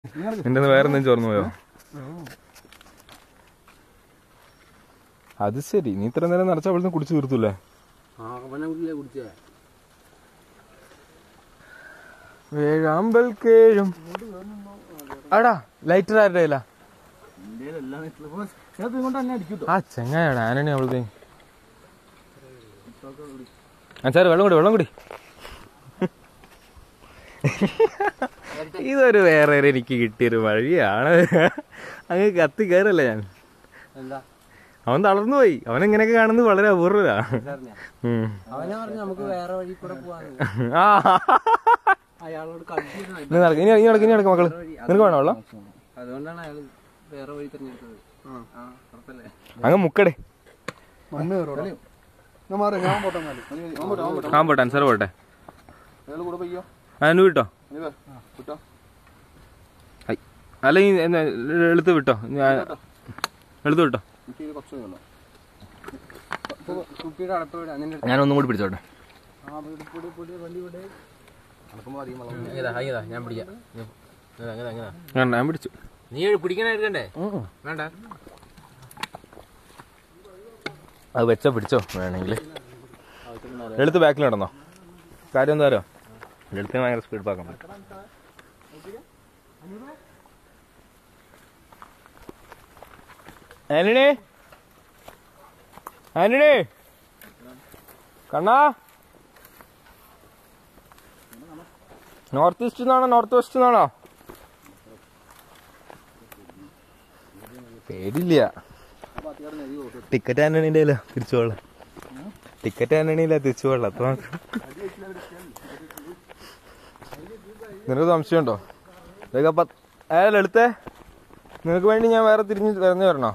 നിന്റെ വേറെ എന്തെങ്കിലും ചോർന്നു പോയോ അത് ശരി നീ ഇത്ര നേരം നിറച്ച വെള്ളം കുടിച്ചു തീർത്തൂല്ലേ കുടിച്ചേ വേഴാമ്പൽ കേഴും ആടാ ലൈറ്റർ ആരുടെ കയ്യിലാ? കൊണ്ട് തന്നെ അടിക്കൂട്ടോ ആ ചെങ്ങായാടാ ആനണി അവളത്തെ അച്ചാറ് വെള്ളം കൂടി വെള്ളം കൂടി ഇതൊരു വേറെ ഒരു എനിക്ക് കിട്ടിയൊരു വഴിയാണ് അങ്ങ് കത്തി കയറല്ലേ ഞാൻ എന്താ അവൻ തളർന്നു പോയി അവൻ ഇങ്ങനെയൊക്കെ കാണുന്നത് വളരെ അപൂർവതാ ഉം. അവനെ പറഞ്ഞു നമുക്ക് വേറെ വഴി കൂടെ പോവാന്ന് ആ അയാളോട് കടിച്ചു ഇനി നടക്ക് ഇനി ഇനി നടക്ക് ഇനി നടക്ക് മക്കള് നിനക്ക് വേണോ വെള്ളം അതുകൊണ്ടാണ് അയാൾ വേറെ വഴി തെരഞ്ഞെടുത്തത് ആ ഉറപ്പല്ലേ അങ്ങ് മുക്കടേ മണ്ണ് കയറോടാ ഞാൻ മാറി ഞാൻ പോട്ടെ എന്നാല് നീ- അവൻ പോട്ടെ അവൻ പോട്ടെ ആ പോട്ടെ അൻസാർ പോട്ടെ അയാൾ കൂടെ പെയ്യോ അതിന് വിട്ടോ നീ വേ കുട്ടാ ഐ. അല്ല ഈ എന്നാ, എളുത്ത് വിട്ടോ ഞാൻ എളുത്ത് വിട്ടോ എനിക്ക് ഇത് കുറച്ച് വേണം കുപ്പിയുടെ അടപ്പ് വിടാ നിന്റെ ഞാൻ ഒന്നും കൂടി പിടിച്ചോട്ടെ ആ പൊടി പൊടി പൊടി വണ്ടി വിടെ നടക്കുമ്പോൾ അധികം വെള്ളം ഞാൻ പിടിക്കാം അങ്ങനെ അങ്ങനെ വേണ്ട, ഞാൻ പിടിച്ചു നീ പിടിക്കണ എടുക്കണ്ടേ വേണ്ട അത് വെച്ചോ പിടിച്ചോ വേണമെങ്കിൽ എളുത്ത് ബാക്കിൽ നടന്നോ കാര്യം എന്താ അറിയോ എളുത്തിന് ഭയങ്കര സ്പീഡ് പാക്കണം ആന്റണി ആന്റണി കണ്ണാ നോർത്ത് ഈസ്റ്റ് നിന്നാണോ നോർത്ത് വെസ്റ്റ് നിന്നാണോ പേടില്ല ടിക്കറ്റ് ആന്റണിന്റെ തിരിച്ചു കൊള്ളാം ടിക്കറ്റ് ആന്റണിയില്ല തിരിച്ചു കൊള്ളാം അത്ര മാത്രം നിനക്ക് സംശയമുണ്ടോ ഇതൊക്കെ അപ്പൊ അയാൾ എടുത്തേ നിനക്ക് വേണ്ടി ഞാൻ വേറെ തിരിഞ്ഞ് തിരഞ്ഞു തരണോ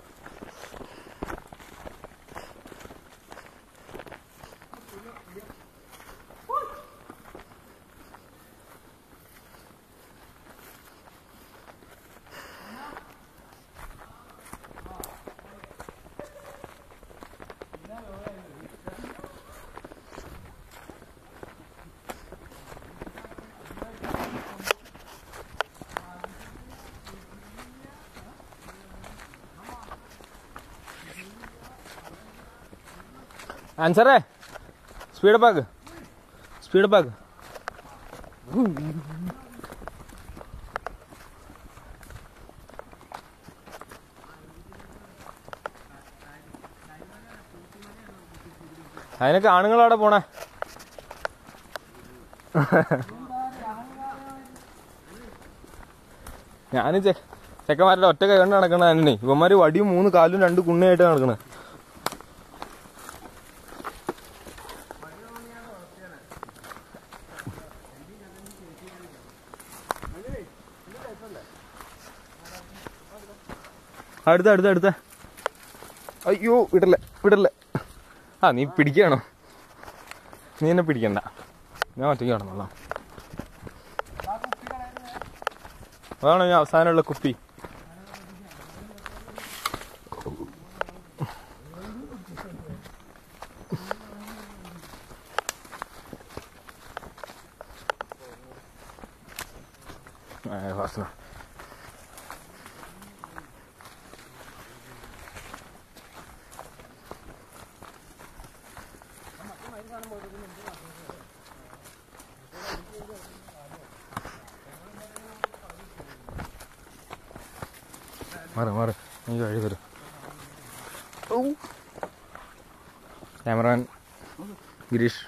ആൻസറേ സ്പീഡ് പാക്ക് സ്പീഡ് പാക്ക് അതിനൊക്കെ ആണുങ്ങളവിടെ പോണേ ഞാൻ ചെക്കന്മാരുടെ ഒറ്റ കൈ കൊണ്ട് നടക്കണ തന്നെ ഇവന്മാര് വടിയും മൂന്ന് കാലും രണ്ട് കുണ്ണയായിട്ട് നടക്കണേ അടുത്ത അടുത്ത അടുത്ത അയ്യോ വിടല്ലേ വിടല്ലേ ആ നീ പിടിക്കണോ നീ എന്നെ പിടിക്കണ്ട ഞാൻ ഒറ്റയ്ക്ക് കിടന്നോളാം അതാണോ ഞാൻ അവസാനമുള്ള കുപ്പി ആ, വാസന മാറി മാറി എനിക്ക് വഴി തരും ക്യാമറാൻ ഗിരീഷ്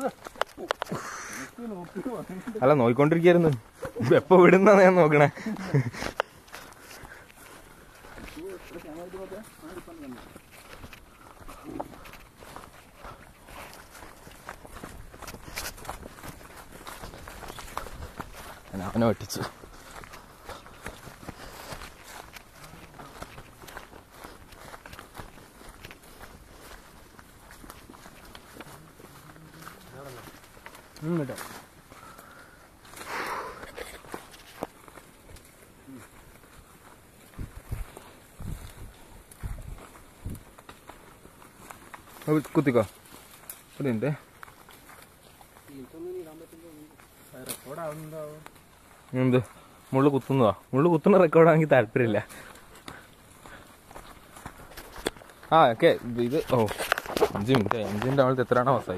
അല്ല നോയിക്കൊണ്ടിരിക്കായിരുന്നു എപ്പോ വിടുന്ന ഞാൻ നോക്കണേ ഞാൻ അവനെ വെട്ടിച്ചു കേട്ടോ അത് കുത്തിക്കോ ഒരു മിനിറ്റ് എന്ത് മുള്ളു കുത്തുന്നതാ മുള്ളു കുത്തുന്ന റെക്കോർഡാണെങ്കിൽ താല്പര്യമില്ല ആ ഓക്കെ ഇത് ഓ അഞ്ച് മിനിറ്റ് അഞ്ച് മിനിറ്റ് ആവുമ്പോൾ എത്രയാണോ അവസായി